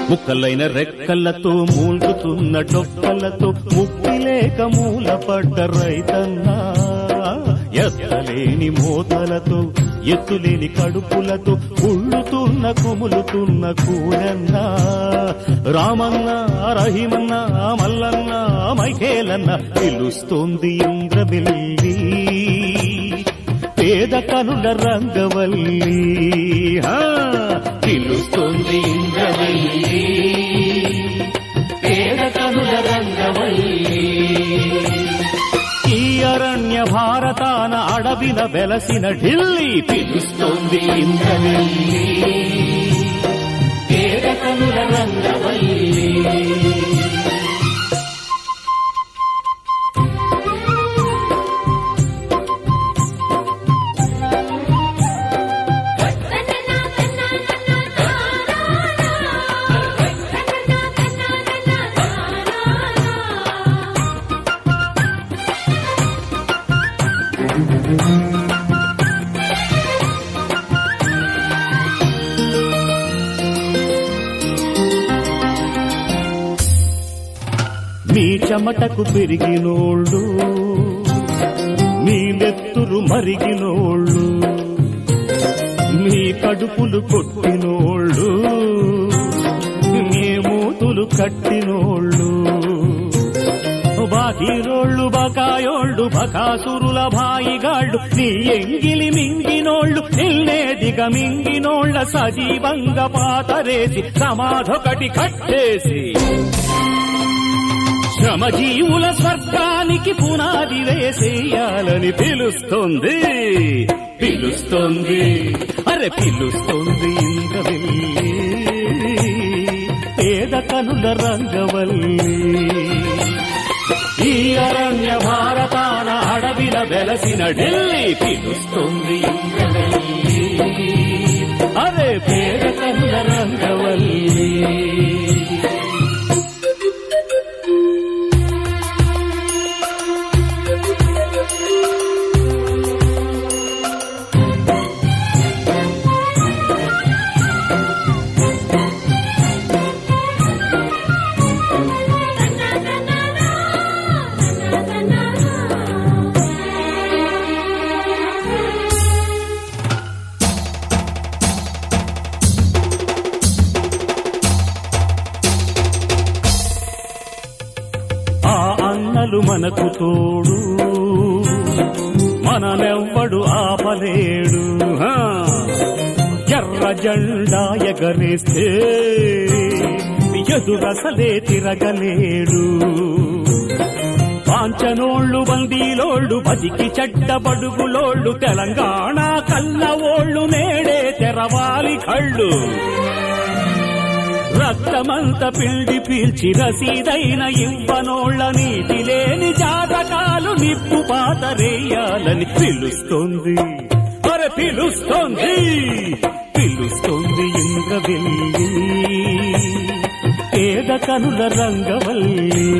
ముక్కలైన రెక్కలతో మూల్గుతున్న డొక్కలతో ముక్కిలేక మూలపడ్డ రైతన్నా ఎత్తలేని మోతలతో ఎత్తులేని కడుపులతో ఉళ్ళుతున్న కుములుతున్న కూరన్నా రామన్న రహిమన్న మల్లన్న మైకేలన్న పిలుస్తోంది ఇంద్రవెల్లి పేద కనుల రంగవల్లి హా, పిలుస్తోంది ఇంద్రవెల్లి పేద కనుల రంగవల్లి ఈ అరణ్య భారతాన అడవిన వెలసిన ఢిల్లీ పిలుస్తోంది ఇంద్రవెల్లి పేద కనుల రంగవల్లి మీ చెమటకు పెరిగినోళ్ళు మీ నెత్తురు మరిగినోళ్ళు మీ కడుపులు కొట్టినోళ్ళు మీ మూతులు కట్టినోళ్ళు బాకీరోళ్ళు బకాయోళ్ళు బకాసురుల భాయిగాళ్ళు నీ ఎంగిలి మింగినోళ్ళు నిల్లేదిగ మింగినోళ్ళ సజీవంగా పాతరేసి సమాధొకటి కట్టేసి శ్రమజీవుల స్వర్గానికి పునాది వేసేయాలని పిలుస్తుంది పిలుస్తుంది అరే పిలుస్తుంది ఇంద్రవెల్లి పేద కనుల రంగవల్లి ఈ అరణ్య భారతాన అడవిల వెలసిన ఢిల్లీ పిలుస్తుంది ఇంద్రవెల్లి అరే పేద కనుల రంగవల్లి ఆ అన్నలు మనకు తోడు మననెవ్వడు ఆపలేడు హా. ఎర్ర జెండా ఎగరేస్తే ఎదురసలే తిరగలేడు పాంచనోళ్ళు బందీలోళ్ళు బతికి చెడ్డ బడుగులోళ్ళు తెలంగాణ కన్నవోళ్ళు నేడే తెరవాలి కళ్ళు రక్తమంత పిండి పీల్చి రసీదైన ఇవ్వనోళ్ళ నీటి లేని జాతకాలు నిప్పు పాతరేయాలని పిలుస్తోంది మరి పిలుస్తోంది పిలుస్తోంది ఇంద్రవెల్లి పేద కనుల రంగవల్లి